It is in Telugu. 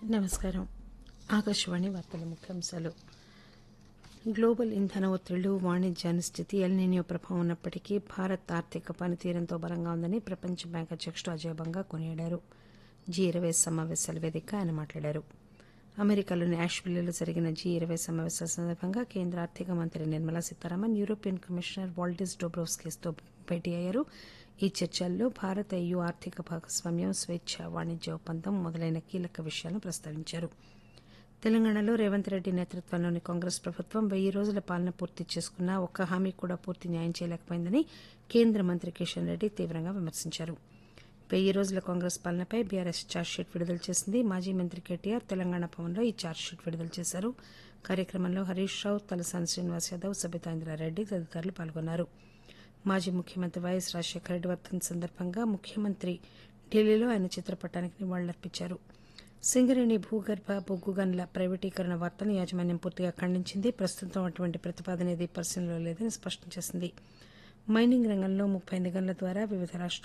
నమస్కారం ఆకాశవాణి వార్తల ముఖ్యాంశాలు గ్లోబల్ ఇంధన ఒత్తిళ్లు వాణిజ్య అనిశ్చితి ఎల్నినియో ప్రభావం ఉన్నప్పటికీ భారత్ ఆర్థిక పనితీరంతో బలంగా ఉందని ప్రపంచ బ్యాంక్ అధ్యక్షుడు అజయ్ బంగా కొనియాడారు జీ ఇరవై సమావేశాల వేదిక ఆయన మాట్లాడారు అమెరికాలోని యాష్విల్లీలో జరిగిన జీ ఇరవై సమావేశాల సందర్భంగా కేంద్ర ఆర్థిక మంత్రి Nirmala Sitharaman European commissioner Valdis డోబ్రోవ్స్కిస్తో భేటీ అయ్యారు ఈ చర్చల్లో భారత్ EU ఆర్థిక భాగస్వామ్యం స్వేచ్ఛ వాణిజ్య ఒప్పందం మొదలైన కీలక విషయాలను ప్రస్తావించారు తెలంగాణలో రేవంత్ రెడ్డి నేతృత్వంలోని కాంగ్రెస్ ప్రభుత్వం వెయ్యి రోజుల పాలన పూర్తి చేసుకున్నా ఒక్క హామీ కూడా పూర్తి న్యాయం చేయలేకపోయిందని కేంద్ర మంత్రి కిషన్ రెడ్డి తీవ్రంగా విమర్శించారు వెయ్యి రోజుల కాంగ్రెస్ పాలనపై బీఆర్ఎస్ ఛార్జ్షీట్ విడుదల చేసింది మాజీ మంత్రి కేటీఆర్ తెలంగాణ భవన్లో ఈ ఛార్జ్షీట్ విడుదల చేశారు కార్యక్రమంలో హరీష్ రావు తలసాని శ్రీనివాస్ యాదవ్ సబితాంద్రారెడ్డి తదితరులు పాల్గొన్నారు మాజీ ముఖ్యమంత్రి వైఎస్ రాజశేఖర రెడ్డి వర్ధన్ సందర్భంగా ముఖ్యమంత్రి ఢిల్లీలో ఆయన చిత్రపటానికి నివాళులర్పించారు సింగరేణి భూగర్భ బొగ్గు గనుల ప్రైవేటీకరణ వార్తను యాజమాన్యం పూర్తిగా ఖండించింది ప్రస్తుతం అటువంటి ప్రతిపాదన ఏది పరిశీలనలో లేదని స్పష్టం చేసింది మైనింగ్ రంగంలో ముప్పై నిగంల ద్వారా వివిధ రాష్ట్రాలు